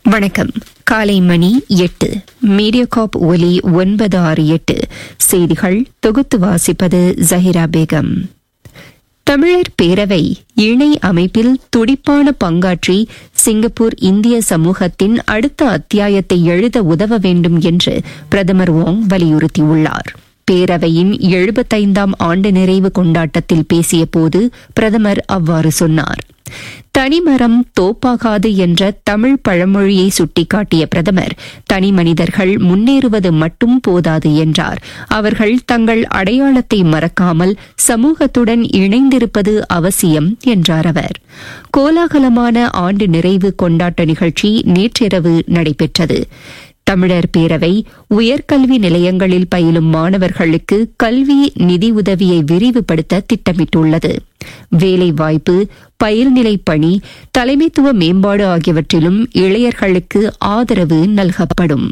வணக்கம் காலை மணி எட்டு மீடியாகாப் ஒலி ஒன்பது ஆறு எட்டு செய்திகள் தொகுத்து வாசிப்பது ஜஹிரா பேகம் தமிழர் பேரவை இணை அமைப்பில் துடிப்பான பங்காற்றி சிங்கப்பூர் இந்திய சமூகத்தின் அடுத்த அத்தியாயத்தை எழுத உதவ வேண்டும் என்று பிரதமர் வோங் வலியுறுத்தியுள்ளார் பேரவையின் எழுபத்தைந்தாம் ஆண்டு நிறைவு கொண்டாட்டத்தில் பேசியபோது பிரதமர் அவ்வாறு சொன்னார் தனிமரம் தோப்பாகாது என்ற தமிழ் பழமொழியை சுட்டிக்காட்டிய பிரதமர் தனி மனிதர்கள் முன்னேறுவது மட்டும் போதாது என்றார் அவர்கள் தங்கள் அடையாளத்தை மறக்காமல் சமூகத்துடன் இணைந்திருப்பது அவசியம் என்றார் அவர் கோலாகலமான ஆண்டு நிறைவு கொண்டாட்ட நிகழ்ச்சி நேற்றிரவு நடைபெற்றது தமிழர் பேரவை உயர்கல்வி நிலையங்களில் பயிலும் மாணவர்களுக்கு கல்வி நிதியுதவியை விரிவுபடுத்த திட்டமிட்டுள்ளது வேலைவாய்ப்பு பயிர்நிலை பணி தலைமைத்துவ மேம்பாடு ஆகியவற்றிலும் இளையர்களுக்கு ஆதரவு நல்கப்படும்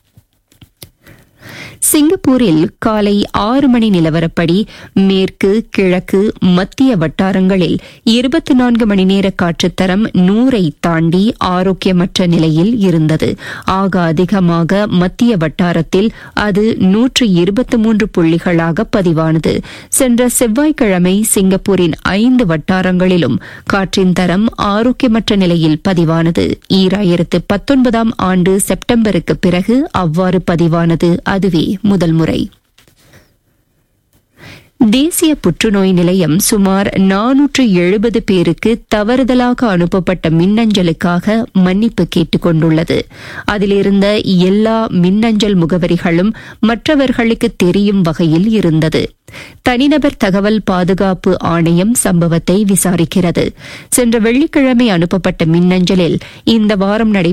சிங்கப்பூரில் காலை ஆறு மணி நிலவரப்படி மேற்கு கிழக்கு மத்திய வட்டாரங்களில் இருபத்தி நான்கு மணி நேர காற்றுத்தரம் நூறை தாண்டி ஆரோக்கியமற்ற நிலையில் இருந்தது ஆக அதிகமாக மத்திய வட்டாரத்தில் அது நூற்று இருபத்தி மூன்று புள்ளிகளாக பதிவானது சென்ற செவ்வாய்க்கிழமை சிங்கப்பூரின் ஐந்து வட்டாரங்களிலும் காற்றின் தரம் ஆரோக்கியமற்ற நிலையில் பதிவானது ஈராயிரத்து பத்தொன்பதாம் ஆண்டு செப்டம்பருக்கு பிறகு அவ்வாறு பதிவானது அதுவே முதல் முறை தேசிய புற்றுநோய் நிலையம் சுமார் நானூற்று எழுபது பேருக்கு தவறுதலாக அனுப்பப்பட்ட மின்னஞ்சலுக்காக மன்னிப்பு கேட்டுக் கொண்டுள்ளது அதிலிருந்த எல்லா மின்னஞ்சல் முகவரிகளும் மற்றவர்களுக்கு தெரியும் வகையில் இருந்தது தனிநபர் தகவல் பாதுகாப்பு ஆணையம் சம்பவத்தை விசாரிக்கிறது சென்ற வெள்ளிக்கிழமை அனுப்பப்பட்ட மின்னஞ்சலில் இந்த வாரம் நடை